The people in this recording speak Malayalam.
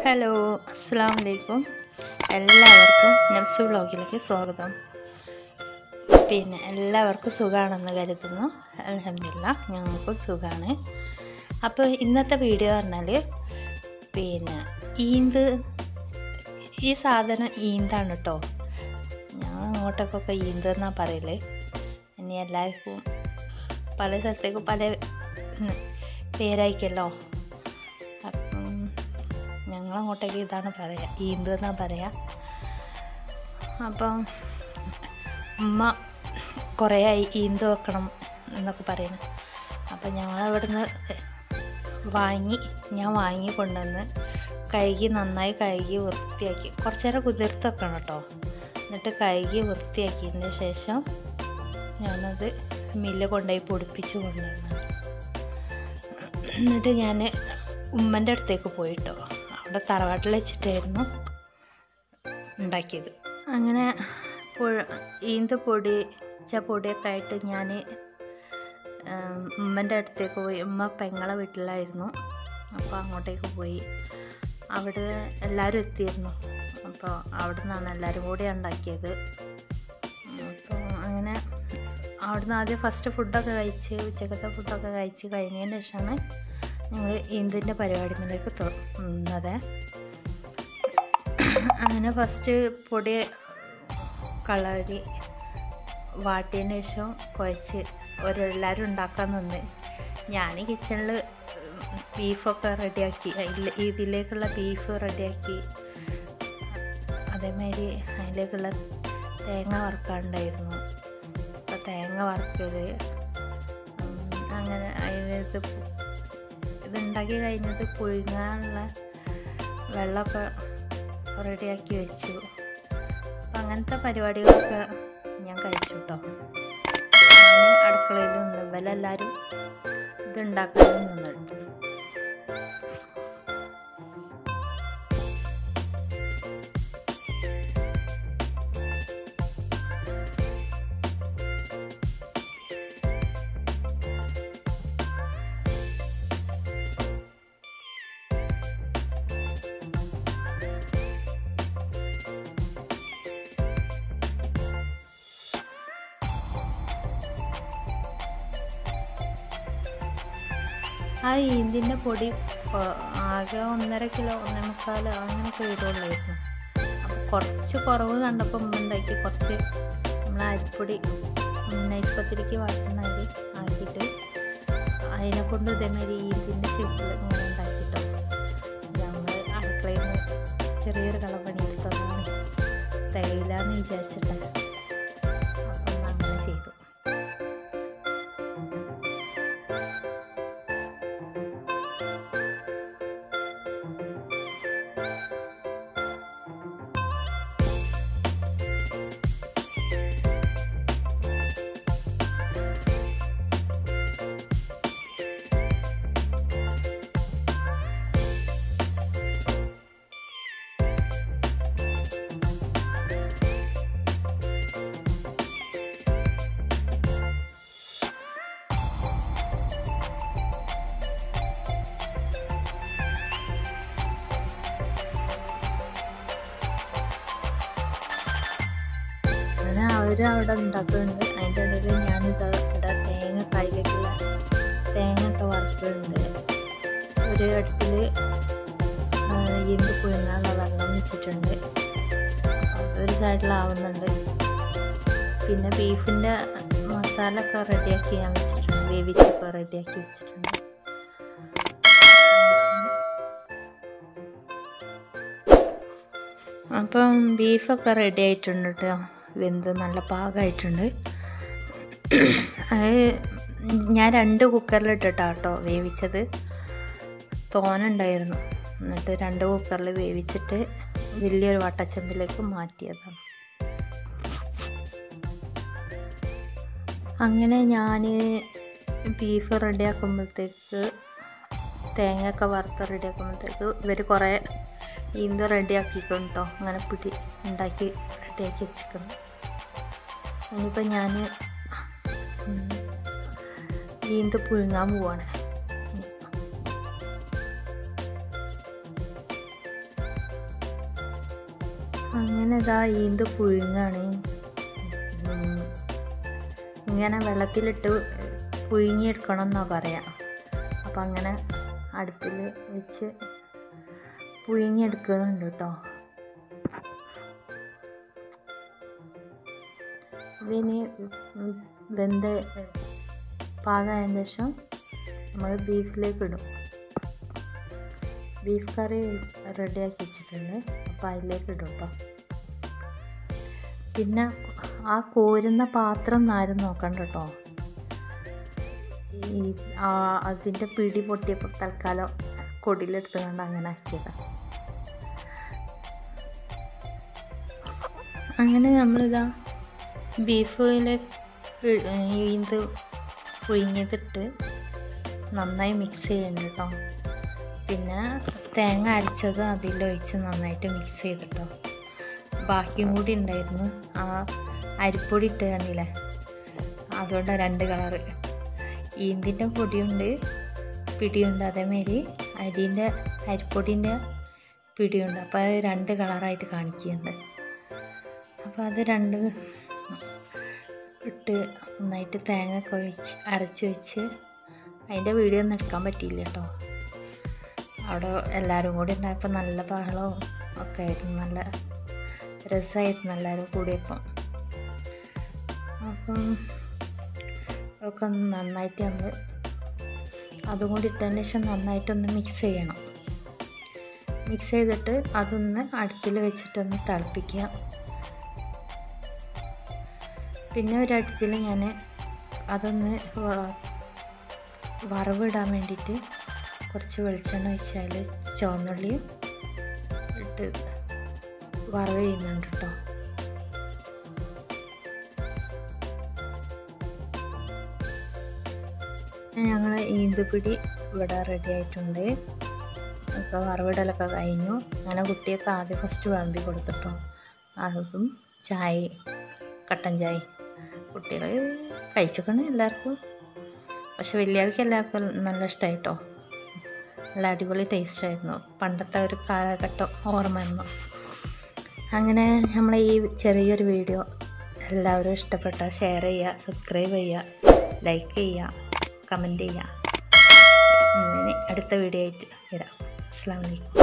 ഹലോ അസ്സാം വലൈക്കും എല്ലാവർക്കും നഫ്സ് വ്ളോഗിലേക്ക് സ്വാഗതം പിന്നെ എല്ലാവർക്കും സുഖമാണെന്ന് കരുതുന്നു അലഹമില്ല ഞങ്ങൾക്കും സുഖമാണ് അപ്പോൾ ഇന്നത്തെ വീഡിയോ പറഞ്ഞാൽ പിന്നെ ഈന്ത് ഈ സാധനം ഈന്താണ് കേട്ടോ ഞാൻ അങ്ങോട്ടേക്കൊക്കെ ഈന്ത് എന്നാണ് പറയല് ഇനി എല്ലാവർക്കും പല സ്ഥലത്തേക്കും പല ഉം, പേരായിരിക്കല്ലോ അപ്പം ഞങ്ങളങ്ങോട്ടേക്ക് ഇതാണ് പറയുക ഈന്ത് എന്നാണ് പറയുക അപ്പം ഉമ്മ കുറേ ആയി ഈന്ത് വെക്കണം എന്നൊക്കെ പറയുന്നു അപ്പം ഞങ്ങളവിടുന്ന് വാങ്ങി ഞാൻ വാങ്ങി കൊണ്ടുവന്ന് കഴുകി നന്നായി കഴുകി വൃത്തിയാക്കി കുറച്ച് നേരം കുതിർത്ത് വെക്കണം കേട്ടോ എന്നിട്ട് കഴുകി വൃത്തിയാക്കിയതിന് ശേഷം ഞാനത് മില്ല് കൊണ്ടുപോയി പൊടിപ്പിച്ച് കൊണ്ടുവന്നു എന്നിട്ട് ഞാൻ ഉമ്മൻ്റെ അടുത്തേക്ക് പോയിട്ടോ അവിടെ തറവാട്ടിൽ വെച്ചിട്ടായിരുന്നു ഉണ്ടാക്കിയത് അങ്ങനെ പുഴ- ഈന്ത് പൊടിച്ച പൊടിയൊക്കെ ആയിട്ട് ഞാൻ ഉമ്മൻ്റെ അടുത്തേക്ക് പോയി ഉമ്മ പെങ്ങളെ വീട്ടിലായിരുന്നു അപ്പോൾ അങ്ങോട്ടേക്ക് പോയി അവിടെ എല്ലാവരും എത്തിയിരുന്നു അപ്പോൾ അവിടെ നിന്നാണ് എല്ലാവരും കൂടി ഉണ്ടാക്കിയത് അപ്പോൾ അങ്ങനെ അവിടുന്ന് ആദ്യം ഫസ്റ്റ് ഫുഡൊക്കെ കഴിച്ച് ഉച്ചക്കത്തെ ഫുഡൊക്കെ കഴിച്ച് കഴിഞ്ഞതിന് ശേഷമാണ് ഞങ്ങൾ ഈന്തിൻ്റെ പരിപാടിയിലേക്ക് തുറന്നത് അങ്ങനെ ഫസ്റ്റ് പൊടി കളരി വാട്ടിയതിന് ശേഷം കുഴച്ച് ഓരെല്ലാവരും ഉണ്ടാക്കാൻ നിന്ന് ഞാൻ കിച്ചണിൽ ബീഫൊക്കെ റെഡിയാക്കി അതിൽ ഇതിലേക്കുള്ള ബീഫ് റെഡിയാക്കി അതേമാതിരി അതിലേക്കുള്ള തേങ്ങ വറുക്കാനുണ്ടായിരുന്നു അപ്പോൾ തേങ്ങ വറുക്കൽ അങ്ങനെ അതിന് ഇത് ഇതുണ്ടാക്കി കഴിഞ്ഞത് പുഴുങ്ങാനുള്ള വെള്ളമൊക്കെ റെഡിയാക്കി വെച്ചു അപ്പം അങ്ങനത്തെ പരിപാടികളൊക്കെ ഞാൻ കഴിച്ചു കേട്ടോ ഞാൻ അടുക്കളയിൽ നിന്ന് ഇവരെല്ലാവരും ഇത് ഉണ്ടാക്കാൻ നിന്നിട്ട് ആ ഈന്തിൻ്റെ പൊടി കൊ- ആകെ ഒന്നര കിലോ ഒന്നേ മുക്കാലോ അങ്ങനെയൊക്കെ വരുള്ളായിരുന്നു അപ്പോൾ കുറച്ച് കുറവ് കണ്ടപ്പോൾ ഉമ്മ ഉണ്ടാക്കി കുറച്ച് നമ്മൾ അരിപ്പൊടി നൈസ് പത്തിരിക്ക് വാട്ടുന്ന അരി ആക്കിയിട്ട് അതിനെ കൊണ്ട് ഇതേമാതിരി ഈന്തിൻ്റെ ഷേപ്പിൽ ഇങ്ങനെ ഉണ്ടാക്കിയിട്ടോ ഞങ്ങൾ അടുക്കളയിൽ നിന്ന് ചെറിയൊരു കളപ്പണി എടുത്തതാണ് തികയില്ലാന്ന് വിചാരിച്ചിട്ടാണ് അപ്പം അങ്ങനെ ചെയ്തു അങ്ങനെ അവർ അവിടെ ഉണ്ടാക്കുന്നുണ്ട് അതിൻ്റെ ഇടയിൽ ഞാനിത് ഇവിടെ തേങ്ങ കയ്യിലേക്കുള്ള തേങ്ങ ഒക്കെ വറുക്കുന്നുണ്ട് ഒരു അടുപ്പിൽ ഇരുമ്പ് പുഴുങ്ങാനുള്ള വെള്ളം വെച്ചിട്ടുണ്ട് ഒരു സൈഡിലാവുന്നുണ്ട് പിന്നെ ബീഫിൻ്റെ മസാല ഒക്കെ റെഡിയാക്കി ഞാൻ വെച്ചിട്ടുണ്ട് വേവിച്ചൊക്കെ റെഡിയാക്കി വെച്ചിട്ടുണ്ട് അപ്പം ബീഫൊക്കെ റെഡി ആയിട്ടുണ്ട് കേട്ടോ വെന്ത് നല്ല പാകമായിട്ടുണ്ട് അത് ഞാൻ രണ്ട് കുക്കറിലിട്ടിട്ടാണ് കേട്ടോ വേവിച്ചത് തോനുണ്ടായിരുന്നു എന്നിട്ട് രണ്ട് കുക്കറിൽ വേവിച്ചിട്ട് വലിയൊരു വട്ടച്ചമ്പിലേക്ക് മാറ്റിയതാണ് അങ്ങനെ ഞാൻ ബീഫ് റെഡിയാക്കുമ്പോഴത്തേക്ക് തേങ്ങ ഒക്കെ വറുത്ത് റെഡിയാക്കുമ്പോഴത്തേക്ക് ഇവർ കുറേ ഈന്ത് റെഡിയാക്കിക്കണം കേട്ടോ അങ്ങനെ പിടി ഉണ്ടാക്കി റെഡിയാക്കി വെച്ചിരിക്കുന്നു ഇനിയിപ്പോൾ ഞാൻ ഈന്ത് പുഴുങ്ങാൻ പോവാണ് അങ്ങനെ ഇതാ ഈന്ത് പുഴുങ്ങാണ് ഉം. ഇങ്ങനെ വെള്ളത്തിലിട്ട് പുഴുങ്ങിയെടുക്കണം എന്നാ പറയാം അപ്പം അങ്ങനെ അടുപ്പിൽ വെച്ച് പുഴുങ്ങിയെടുക്കുന്നുണ്ട് കേട്ടോ ഇതിന് വെന്ത് പാകമായതിന് ശേഷം നമ്മൾ ബീഫിലേക്ക് ഇടും ബീഫ് കറി റെഡിയാക്കി വെച്ചിട്ടുണ്ട് അപ്പോൾ അതിലേക്ക് ഇടും കേട്ടോ പിന്നെ ആ കോരുന്ന പാത്രം ഒന്നും ആരും നോക്കണ്ട കേട്ടോ ഈ ആ അതിൻ്റെ പിടി പൊട്ടിയപ്പോൾ തൽക്കാലം കൊടിയിലെടുത്തുകൊണ്ട് അങ്ങനെ ആക്കിയതാണ് അങ്ങനെ നമ്മളിതാ ബീഫിൽ ഇത് പുഴുങ്ങിയതിട്ട് നന്നായി മിക്സ് ചെയ്യുന്നുണ്ട് കേട്ടോ പിന്നെ തേങ്ങ അരച്ചത് അതിലൊഴിച്ച് നന്നായിട്ട് മിക്സ് ചെയ്തിട്ടോ ബാക്കിയും കൂടി ഉണ്ടായിരുന്നു ആ അരിപ്പൊടി ഇട്ട് കണ്ടില്ലേ അതുകൊണ്ട് രണ്ട് കളറ് ഈന്തിൻ്റെ പൊടിയുണ്ട് പിടിയുണ്ട് അതേമാതിരി അരിൻ്റെ അരിപ്പൊടിൻ്റെ പിടിയുണ്ട് അപ്പോൾ അത് രണ്ട് കളറായിട്ട് കാണിക്കുന്നുണ്ട് അപ്പോൾ അത് രണ്ട് ഇട്ട് നന്നായിട്ട് തേങ്ങ ഒക്കെ ഒഴിച്ച് അരച്ച് വെച്ച് അതിൻ്റെ വീഡിയോ ഒന്നും എടുക്കാൻ പറ്റിയില്ല കേട്ടോ അവിടെ എല്ലാവരും കൂടി ഉണ്ടായപ്പോൾ നല്ല ബഹളവും ഒക്കെ ആയിരുന്നു നല്ല രസമായിരുന്നു എല്ലാവരും കൂടിയപ്പം അപ്പം ഒക്കെ ഒന്ന് നന്നായിട്ട് നമ്മൾ അതും കൂടി ഇട്ടതിന് ശേഷം നന്നായിട്ടൊന്ന് മിക്സ് ചെയ്യണം മിക്സ് ചെയ്തിട്ട് അതൊന്ന് അടുപ്പിൽ വെച്ചിട്ടൊന്ന് തിളപ്പിക്കുക പിന്നെ ഒരു അടുപ്പിൽ ഞാൻ അതൊന്ന് വ- വറവിടാൻ വേണ്ടിയിട്ട് കുറച്ച് വെളിച്ചെണ്ണ ഒഴിച്ചാൽ ചുവന്നുള്ളിയും ഇട്ട് വറവ് ചെയ്യുന്നുണ്ട് കേട്ടോ ഞങ്ങൾ ഈന്തുപിടി ഇവിടെ റെഡി ആയിട്ടുണ്ട് ഒക്കെ വറവിടലൊക്കെ കഴിഞ്ഞു അങ്ങനെ കുട്ടിയൊക്കെ ആദ്യം ഫസ്റ്റ് വിളമ്പി കൊടുത്തിട്ടോ അതും ചായ കട്ടൻ ചായ കുട്ടികൾ കഴിച്ചേക്കണേ എല്ലാവർക്കും പക്ഷെ വലിയവർക്ക് എല്ലാവർക്കും നല്ല ഇഷ്ടമായിട്ടോ നല്ല അടിപൊളി ടേസ്റ്റ് ആയിരുന്നു പണ്ടത്തെ ഒരു കാലഘട്ടം ഓർമ്മ വന്നു അങ്ങനെ നമ്മളെ ഈ ചെറിയൊരു വീഡിയോ എല്ലാവരും ഇഷ്ടപ്പെട്ട ഷെയർ ചെയ്യുക സബ്സ്ക്രൈബ് ചെയ്യുക ലൈക്ക് ചെയ്യുക കമൻറ്റ് ചെയ്യുക ഇനി അടുത്ത വീഡിയോ ആയിട്ട് വരാം അസ്സാം വലൈക്കും